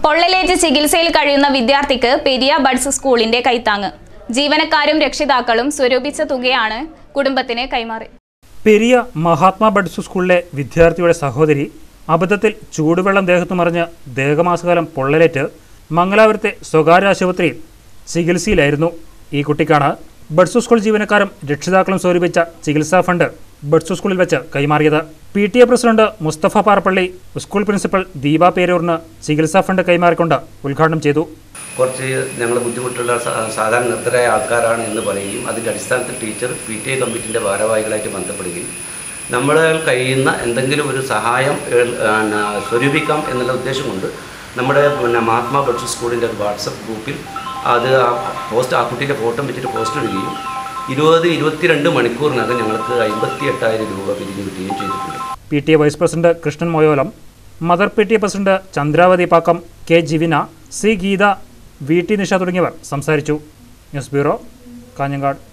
പൊള്ളലേറ്റ് ചികിത്സയിൽ കഴിയുന്ന വിദ്യാർത്ഥിക്ക് പെരിയ ബഡ്സ് സ്കൂളിന്റെ കൈത്താങ്ങ് ജീവനക്കാരും രക്ഷിതാക്കളും സ്വരൂപിച്ച തുകയാണ് കുടുംബത്തിന് കൈമാറി പെരിയ മഹാത്മാ ബഡ്സ് സ്കൂളിലെ വിദ്യാർത്ഥിയുടെ സഹോദരി അബദ്ധത്തിൽ ചൂടുവെള്ളം ദേഹത്ത് മറിഞ്ഞ് ദേഹമാസകാലം പൊള്ളലേറ്റ് മംഗലാപുരത്തെ സ്വകാര്യ ആശുപത്രിയിൽ ചികിത്സയിലായിരുന്നു ഈ കുട്ടിക്കാണ് ബഡ്സ് സ്കൂൾ ജീവനക്കാരും രക്ഷിതാക്കളും സ്വരൂപിച്ച ചികിത്സാ ഫണ്ട് ബഡ്സ് സ്കൂളിൽ വെച്ച് കൈമാറിയത് P T A president Musthafa Parappally school principal Deepa പേരൂറിന് ചികിത്സാ ഫണ്ട് കൈമാറിക്കൊണ്ട് ഉദ്ഘാടനം ചെയ്തു കുറച്ച് ഞങ്ങൾ ബുദ്ധിമുട്ടുള്ള സാ- സാധാരണ നിർദ്ധരായ ആൾക്കാരാണ് എന്ന് പറയുകയും അതിൻ്റെ അടിസ്ഥാനത്തിൽ ടീച്ചർ പി ടി എ കമ്മിറ്റിൻ്റെ ഭാരവാഹികളായിട്ട് ബന്ധപ്പെടുകയും നമ്മളാൽ കഴിയുന്ന എന്തെങ്കിലും ഒരു സഹായം ഏൾ- പിന്നെ സ്വരൂപിക്കാം എന്നുള്ള ഉദ്ദേശം കൊണ്ട് നമ്മുടെ പിന്നെ മഹാത്മാ ബഡ്സ് സ്കൂളിൻ്റെ ഒരു വാട്സപ്പ് ഗ്രൂപ്പിൽ അത് ആ പോസ്റ്റ് ആ കുട്ടീൻ്റെ ഫോട്ടോ വെച്ചിട്ട് പോസ്റ്റ് ഇടുകയും ഇരുപത് ഇരുപത്തിരണ്ട് മണിക്കൂറിനകം ഞങ്ങൾക്ക് അമ്പത്തി എട്ടായിരം രൂപ പിരിഞ്ഞു കിട്ടുകയും ചെയ്തിട്ടുണ്ട് P T A vice president Krishnan Moyolam mother P T A president Chandravathi Pakkam K Jivina C Geetha V T Nisha തുടങ്ങിയവർ സംസാരിച്ചു ന്യൂസ് ബ്യൂറോ കാഞ്ഞങ്ങാട്